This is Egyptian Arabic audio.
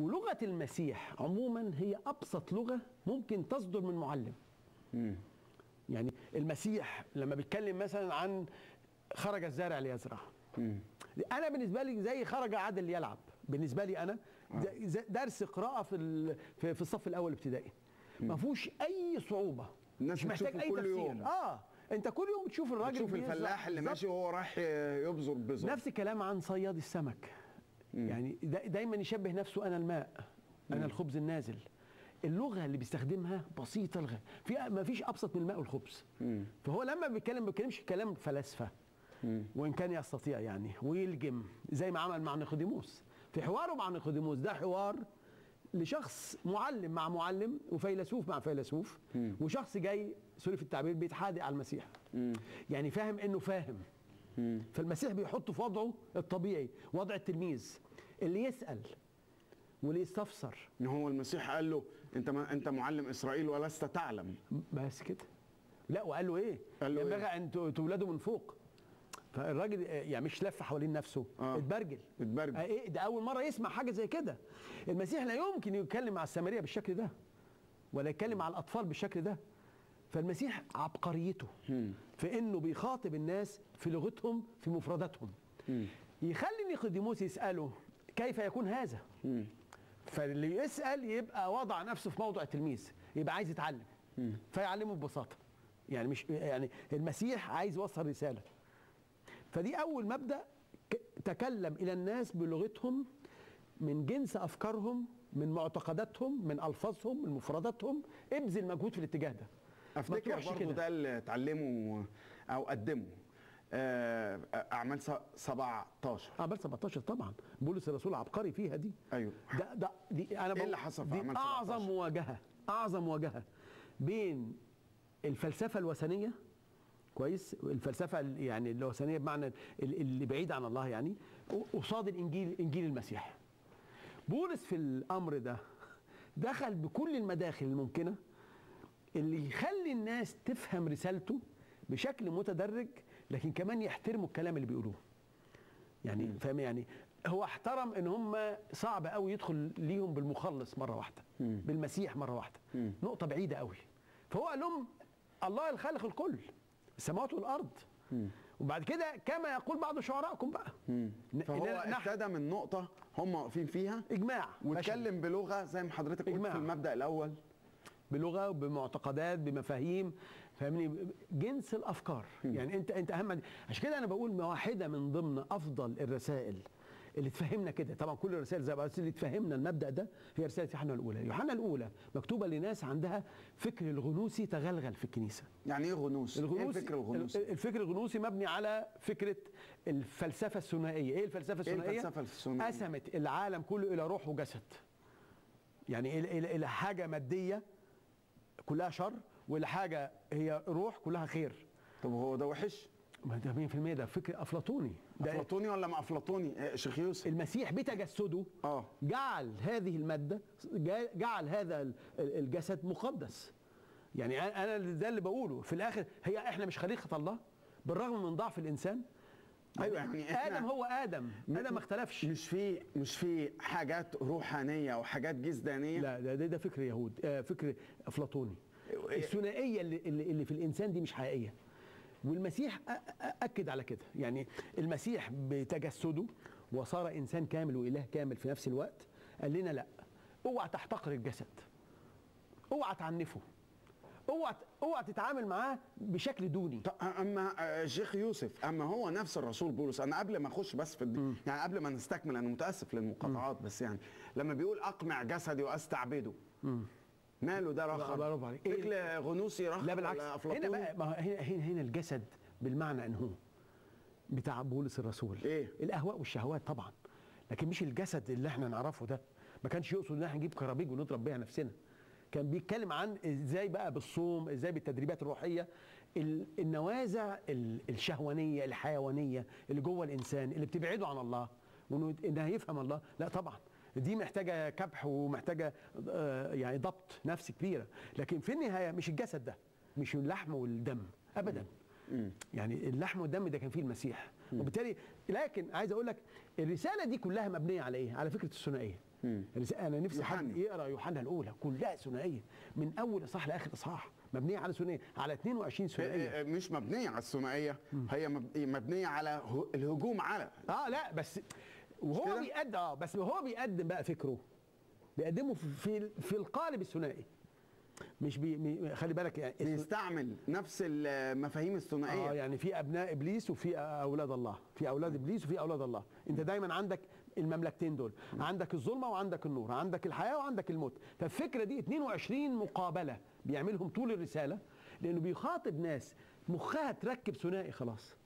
ولغه المسيح عموما هي ابسط لغه ممكن تصدر من معلم يعني المسيح لما بيتكلم مثلا عن خرج الزارع ليزرع انا بالنسبه لي زي خرج عادل ليلعب بالنسبه لي انا ده- زي درس قراءه في ال- في في الصف الاول ابتدائي ما فيهوش اي صعوبه الناس مش محتاج بتشوفه اي كل تفسير يوم. اه انت كل يوم بتشوف الراجل تشوف بيزرع. الفلاح اللي بالظبط. ماشي وهو رايح يبذر بذر نفس الكلام عن صياد السمك يعني دا دايما يشبه نفسه انا الماء انا الخبز النازل اللغه اللي بيستخدمها بسيطه الغ... في ما فيش ابسط من الماء والخبز فهو لما بيتكلم ما بيتكلمش كلام فلاسفه وان كان يستطيع يعني ويلجم زي ما عمل مع نيقوديموس في حواره مع نيقوديموس ده حوار لشخص معلم مع معلم وفيلسوف مع فيلسوف وشخص جاي سوري في التعبير بيتحادق على المسيح يعني فاهم انه فاهم فالمسيح بيحطه في وضعه الطبيعي وضع التلميذ اللي يسال واللي يستفسر ان هو المسيح قال له انت ما انت معلم اسرائيل ولست تعلم بس كده لا وقال له ايه قال له ينبغي إيه؟ ان ت- تولدوا من فوق فالراجل آه، يعني مش لف حوالين نفسه آه. اتبرجل اتبرجل. آه، ايه ده اول مره يسمع حاجه زي كده المسيح لا يمكن يتكلم مع السامريه بالشكل ده ولا يتكلم مع الاطفال بالشكل ده فالمسيح عبقريته في انه بيخاطب الناس في لغتهم في مفرداتهم يخلي نيقوديموس يساله كيف يكون هذا فاللي يسال يبقى وضع نفسه في موضع التلميذ يبقى عايز يتعلم فيعلمه ببساطه يعني مش يعني المسيح عايز يوصل رساله فدي اول مبدا ك- تكلم الى الناس بلغتهم من جنس افكارهم من معتقداتهم من الفاظهم من مفرداتهم ابذل مجهود في الاتجاه ده ما افتكر تروحش برضه كده. ده اللي اتعلمه او قدمه آه، اعمال س- 17 اعمال 17 طبعا بولس الرسول عبقري فيها دي أيوه. ده ده دي انا بقول- اللي حصل في دي أعمال اعظم 17؟ مواجهه اعظم مواجهه بين الفلسفه الوثنيه كويس الفلسفه ال- يعني الوثنيه بمعنى ال- اللي بعيد عن الله يعني قصاد الانجيل انجيل المسيح بولس في الامر ده دخل بكل المداخل الممكنه اللي يخلي الناس تفهم رسالته بشكل متدرج لكن كمان يحترموا الكلام اللي بيقولوه يعني فاهم يعني هو احترم ان هم صعب قوي يدخل ليهم بالمخلص مره واحده بالمسيح مره واحده نقطه بعيده قوي فهو قال لهم الله الخالق الكل السماوات والارض وبعد كده كما يقول بعض شعرائكم بقى ن- فهو إننا نحن- ابتدى من نقطه هم واقفين فيها اجماع بشري. واتكلم بلغه زي ما حضرتك قلت إجماع. في المبدا الاول بلغه بمعتقدات بمفاهيم فاهمني جنس الافكار يعني انت انت اهم عشان كده انا بقول واحده من ضمن افضل الرسائل اللي تفهمنا كده طبعا كل الرسائل زي بعض بس اللي تفهمنا المبدا ده هي رساله يوحنا الاولى يوحنا الاولى مكتوبه لناس عندها فكر الغنوصي تغلغل في الكنيسه يعني ايه غنوص؟ ايه الفكر الغنوصي؟ الفكر الغنوصي مبني على فكره الفلسفه الثنائيه ايه الفلسفه الثنائيه الفلسفة الثنائية؟ قسمت العالم كله الى روح وجسد يعني الى الى إلى حاجه ماديه كلها شر والى حاجه هي روح كلها خير طب هو ده وحش؟ ما ده 100% ده فكر افلاطوني ده افلاطوني ولا ما افلاطوني؟ آه، شيخ يوسف المسيح بتجسده آه. جعل هذه الماده جا- جعل هذا ال- ال- الجسد مقدس يعني أنا- انا ده اللي بقوله في الاخر هي احنا مش خليقه الله بالرغم من ضعف الانسان أيوة، يعني إحنا- ادم هو ادم ادم ما اختلفش مش في مش في حاجات روحانيه وحاجات جسدانيه لا ده ده, ده فكر يهود آه فكر افلاطوني الثنائيه اللي, اللي, اللي في الانسان دي مش حقيقيه والمسيح أ- أ- اكد على كده يعني المسيح بتجسده وصار انسان كامل واله كامل في نفس الوقت قال لنا لا اوعى تحتقر الجسد اوعى تعنفه اوعى اوعى تتعامل معاه بشكل دوني طب اما آه، شيخ يوسف اما هو نفس الرسول بولس انا قبل ما اخش بس في الدين يعني قبل ما نستكمل انا متاسف للمقاطعات بس يعني لما بيقول اقمع جسدي واستعبده ماله ده رخر برافو عليك. فكر غنوصي رخر لا بالعكس ولا هنا افلاطوني بقى ما هو هنا هنا, هنا الجسد بالمعنى ان هو بتاع بولس الرسول إيه؟ الاهواء والشهوات طبعا لكن مش الجسد اللي احنا نعرفه ده ما كانش يقصد ان احنا نجيب كرابيج ونضرب بيها نفسنا كان بيتكلم عن ازاي بقى بالصوم ازاي بالتدريبات الروحيه ال- النوازع ال- الشهوانيه الحيوانيه اللي جوه الانسان اللي بتبعده عن الله وانه انها يفهم الله لا طبعا دي محتاجه كبح ومحتاجه آه، يعني ضبط نفسي كبيره لكن في النهايه مش الجسد ده مش اللحم والدم ابدا يعني اللحم والدم ده كان فيه المسيح وبالتالي لكن عايز اقول لك الرساله دي كلها مبنيه على ايه على فكره الثنائيه رس- انا نفسي حد يوحنا. يقرا يوحنا الاولى كلها ثنائيه من اول اصحاح لاخر اصحاح مبنيه على ثنائيه على 22 ثنائيه مش مبنيه على الثنائيه هي مب- مبنيه على هو- الهجوم على اه لا بس وهو كده؟ بيقدم اه بس هو بيقدم بقى فكره بيقدمه في في, في القالب الثنائي مش بي مي- خلي بالك يعني الث- بيستعمل نفس المفاهيم اه الثنائيه يعني في ابناء ابليس وفي اولاد الله في اولاد ابليس وفي اولاد الله انت دايما عندك المملكتين دول عندك الظلمه وعندك النور عندك الحياه وعندك الموت فالفكره دي 22 مقابله بيعملهم طول الرساله لانه بيخاطب ناس مخها تركب ثنائي خلاص